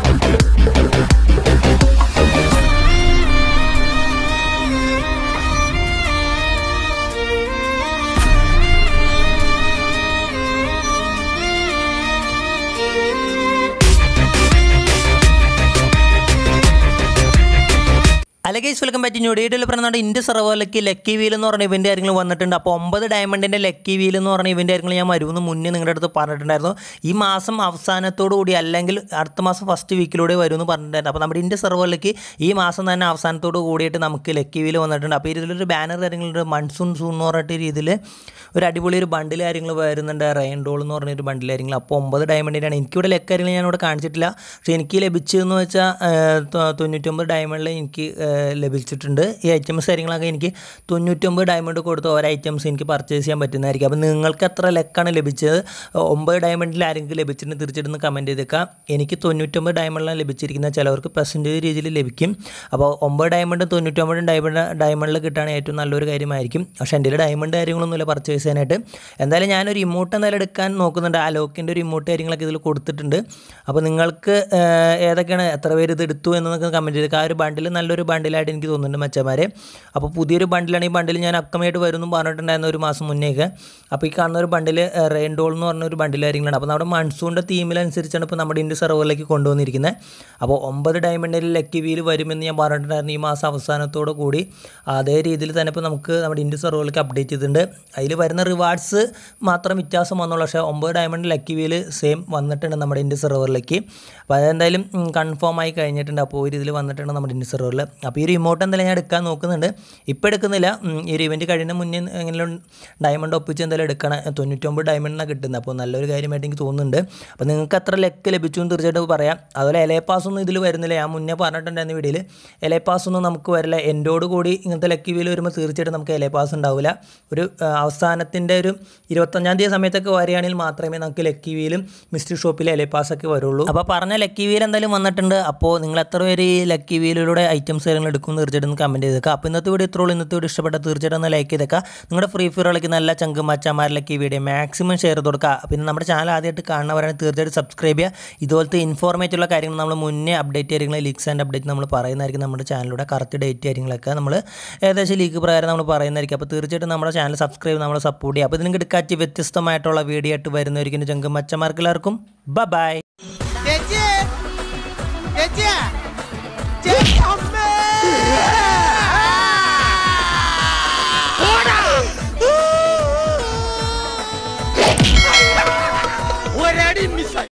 അല്ല guys welcome back new ഡേറ്റിൽ പറഞ്ഞാൽ ഇന്ത്യ സെർവറിലേക്ക് ലക്കി വീൽ എന്ന് പറഞ്ഞ ഇവൻ്റ് കാര്യങ്ങൾ വന്നിട്ടുണ്ട് അപ്പോൾ ഒമ്പത് ഡയമണ്ടിൻ്റെ ലക്കി വീൽ എന്ന് പറഞ്ഞ ഇവൻ്റ് കാര്യങ്ങൾ ഞാൻ വരുമെന്ന് മുന്നേ നിങ്ങളുടെ അടുത്ത് പറഞ്ഞിട്ടുണ്ടായിരുന്നു ഈ മാസം അവസാനത്തോടു കൂടി അല്ലെങ്കിൽ അടുത്ത മാസം ഫസ്റ്റ് വീക്കിലൂടെ വരുമെന്ന് പറഞ്ഞിട്ടുണ്ടായിരുന്നു അപ്പോൾ നമ്മുടെ ഇന്ത്യ സെർവറിലേക്ക് ഈ മാസം തന്നെ അവസാനത്തോട് കൂടിയിട്ട് നമുക്ക് ലക്കി വീൽ വന്നിട്ടുണ്ട് അപ്പോൾ ഇതിലൊരു ബാനർ കാര്യങ്ങളുണ്ട് മൺസൂൺ സൂൺ എന്ന് പറഞ്ഞിട്ട് രീതിയിൽ ഒരു അടിപൊളി ഒരു ബണ്ടിൽ കാര്യങ്ങൾ വരുന്നുണ്ട് റെയിൻ ഡോൾ എന്ന് പറഞ്ഞൊരു ബണ്ടിൽ കാര്യങ്ങൾ അപ്പോൾ ഒമ്പത് ഡയമണ്ടിൻ്റെയാണ് എനിക്കിവിടെ ലെക്ക് കാര്യങ്ങൾ ഞാനിവിടെ കാണിച്ചിട്ടില്ല പക്ഷേ എനിക്ക് ലഭിച്ചതെന്ന് വെച്ചാൽ തൊണ്ണൂറ്റൊമ്പത് ഡയമണ്ടിൽ എനിക്ക് ഏഹ്, ലഭിച്ചിട്ടുണ്ട് ഈ ഐറ്റംസ് കാര്യങ്ങളൊക്കെ എനിക്ക് തൊണ്ണൂറ്റൊമ്പത് ഡയമണ്ട് കൊടുത്ത് ഓരോ ഐറ്റംസ് എനിക്ക് പർച്ചേസ് ചെയ്യാൻ പറ്റുന്നതായിരിക്കും അപ്പോൾ നിങ്ങൾക്ക് എത്ര ലെക്കാണ് ലഭിച്ചത് ഒമ്പത് ഡയമണ്ടിൽ ആരെങ്കിലും ലഭിച്ചിട്ടുണ്ടെങ്കിൽ തീർച്ചയായിട്ടും കമൻറ്റ് ചെയ്തേക്കാം എനിക്ക് തൊണ്ണൂറ്റൊമ്പത് ഡയമണ്ടിലാണ് ലഭിച്ചിരിക്കുന്നത് ചിലവർക്ക് പെർസെൻറ്റേജ് രീതിയിൽ ലഭിക്കും അപ്പോൾ ഒമ്പത് ഡയമണ്ടും തൊണ്ണൂറ്റൊമ്പതും ഡയമണ്ട് ഡയമണ്ടിൽ കിട്ടുകയാണെങ്കിൽ ഏറ്റവും നല്ലൊരു കാര്യമായിരിക്കും പക്ഷേ എൻ്റെ കയ്യിൽ ഡയമണ്ട് കാര്യങ്ങളൊന്നുമില്ല പർച്ചേസ് ചെയ്യാനായിട്ട് എന്തായാലും ഞാനൊരു ഇമോട്ട് എന്തായാലും എടുക്കാൻ നോക്കുന്നുണ്ട് ആ ലോക്കിൻ്റെ ഒരു ഇമോട്ട് കാര്യങ്ങളൊക്കെ ഇതിൽ കൊടുത്തിട്ടുണ്ട് അപ്പോൾ നിങ്ങൾക്ക് ഏഹ്, ഏതൊക്കെയാണ് എത്ര പേര് ഇത് എടുത്തു എന്നൊക്കെ കമൻറ്റ് ചെയ്ത് ആ ഒരു ബണ്ടിൽ നല്ലൊരു ബണ്ടിലായിട്ട് എനിക്ക് തോന്നുന്നുണ്ട് മച്ചന്മാരെ അപ്പോൾ പുതിയൊരു ബണ്ടിലാണ് ഈ ബണ്ടിൽ ഞാൻ അക്കമായിട്ട് വരുമെന്നും പറഞ്ഞിട്ടുണ്ടായിരുന്നു ഒരു മാസം മുന്നേക്ക് അപ്പോൾ ഈ കാണുന്ന ഒരു ബണ്ടിൽ റെയിൻ ഡോൾ എന്ന് പറഞ്ഞ ഒരു ബണ്ടിൽ കാര്യങ്ങളാണ് അപ്പോൾ നമ്മുടെ മൺസൂണിൻ്റെ തീമിനനുസരിച്ചാണ് ഇപ്പോൾ നമ്മുടെ ഇന്ത്യ സെർവറിലേക്ക് കൊണ്ടുവന്നിരിക്കുന്നത് അപ്പോൾ ഒമ്പത് ഡയമണ്ടിൽ ലക്കി വീൽ വരുമെന്ന് ഞാൻ പറഞ്ഞിട്ടുണ്ടായിരുന്നു ഈ മാസം അവസാനത്തോടു കൂടി അതേ രീതിയിൽ തന്നെ ഇപ്പോൾ നമുക്ക് നമ്മുടെ ഇന്ത്യ സെർവറിലേക്ക് അപ്ഡേറ്റ് ചെയ്തിട്ടുണ്ട് അതിൽ വരുന്ന റിവാർഡ്സ് മാത്രം വ്യത്യാസം വന്നുള്ളൂ പക്ഷേ ഒമ്പത് ഡയമണ്ട് ലക്കി വീൽ സെയിം വന്നിട്ടുണ്ട് നമ്മുടെ ഇന്ത്യ സെർവറിലേക്ക് അപ്പോൾ അതെന്തായാലും കൺഫേം ആയി കഴിഞ്ഞിട്ടുണ്ട് അപ്പോൾ ഒരു ഇതിൽ വന്നിട്ടുണ്ട് നമ്മുടെ ഇന്ത്യ സെർവറിൽ അപ്പോൾ ഈ ഒരു ഇമോട്ട് എന്തായാലും ഞാൻ എടുക്കാൻ നോക്കുന്നുണ്ട് ഇപ്പോൾ എടുക്കുന്നില്ല ഉം, ഈ ഒരു ഇവൻറ്റ് കഴിയുന്ന മുന്നേ എങ്ങനെയും ഡയമണ്ട് ഒപ്പിച്ച് എന്തായാലും എടുക്കണം തൊണ്ണൂറ്റൊമ്പത് ഡയമണ്ടിനാണ് കിട്ടുന്നത് അപ്പോൾ നല്ലൊരു കാര്യമായിട്ട് എനിക്ക് തോന്നുന്നുണ്ട് അപ്പോൾ നിങ്ങൾക്ക് എത്ര ലെക്ക് ലഭിച്ചു എന്ന് തീർച്ചയായിട്ടും പറയാം അതുപോലെ എലേ പാസ് ഒന്നും ഇതിൽ വരുന്നില്ല ഞാൻ മുന്നേ പറഞ്ഞിട്ടുണ്ടായിരുന്ന വീഡിയോയിൽ എലേ പാസ് ഒന്നും നമുക്ക് വരില്ല എൻ്റോട് കൂടി ഇങ്ങനത്തെ ലക്കി വീൽ വരുമ്പോൾ തീർച്ചയായിട്ടും നമുക്ക് എലേ പാസ് ഉണ്ടാവില്ല ഒരു ആ, അവസാനത്തിൻ്റെ ഒരു ഇരുപത്തഞ്ചാം തീയതി സമയത്തൊക്കെ വരികയാണെങ്കിൽ മാത്രമേ നമുക്ക് ലക്കി വീലും മിസ്റ്റർ ഷോപ്പിലെ എലേ പാസ് ഒക്കെ വരുള്ളൂ അപ്പോൾ പറഞ്ഞ ലക്കി വീൽ എന്തായാലും വന്നിട്ടുണ്ട് അപ്പോൾ നിങ്ങൾ എത്ര പേര് ഈ ലക്കി വീലിലൂടെ ഐറ്റംസ് കാര്യങ്ങൾ എടുക്കും എന്ന് തീർച്ചയായിട്ടും കമൻറ്റ് ചെയ്തേക്കാം അപ്പോൾ ഇന്നത്തെ വീഡിയോ ഇത്രയുള്ളൂ ഇന്നത്തെ വീഡിയോ ഇഷ്ടപ്പെട്ട തീർച്ചയായിട്ടും ഒന്ന് ലൈക്ക് ചെയ്തേക്കാം നിങ്ങളുടെ ഫ്രീ ഫയർ കളിക്കുന്ന എല്ലാ ചങ്ക് മച്ചന്മാരിലേക്ക് ഈ വീഡിയോ മാക്സിമം ഷെയർ ചെയ്ത് കൊടുക്കുക പിന്നെ നമ്മുടെ ചാനൽ ആദ്യമായിട്ട് കാണുന്നവരാണെങ്കിൽ തീർച്ചയായിട്ടും സബ്സ്ക്രൈബ് ചെയ്യുക ഇതുപോലത്തെ ഇൻഫോർമേറ്റീവുള്ള കാര്യങ്ങൾ നമ്മൾ മുന്നേ അപ്ഡേറ്റ് കാര്യങ്ങൾ ലീക്സ് ആൻഡ് അപ്ഡേറ്റ് നമ്മൾ പറയുന്നതായിരിക്കും നമ്മുടെ ചാനലിലൂടെ കറക്റ്റ് ഡേറ്റ് കാര്യങ്ങളൊക്കെ നമ്മൾ ഏകദേശം ലീക്ക് പ്രകാരം നമ്മൾ പറയുന്നതായിരിക്കും അപ്പോൾ തീർച്ചയായിട്ടും നമ്മുടെ ചാനൽ സബ്സ്ക്രൈബ് നമ്മൾ സപ്പോർട്ട് ചെയ്യുക അപ്പോൾ ഇതിന് കിടക്കാറ്റ് വ്യത്യസ്തമായിട്ടുള്ള വീഡിയോ ആയിട്ട് വരുന്നവരിക്കും ചങ്ക് മച്ചന്മാർക്ക് എല്ലാവർക്കും ബൈ ചേച്ചി ചേച്ചി ചേച്ചി അമ്മേ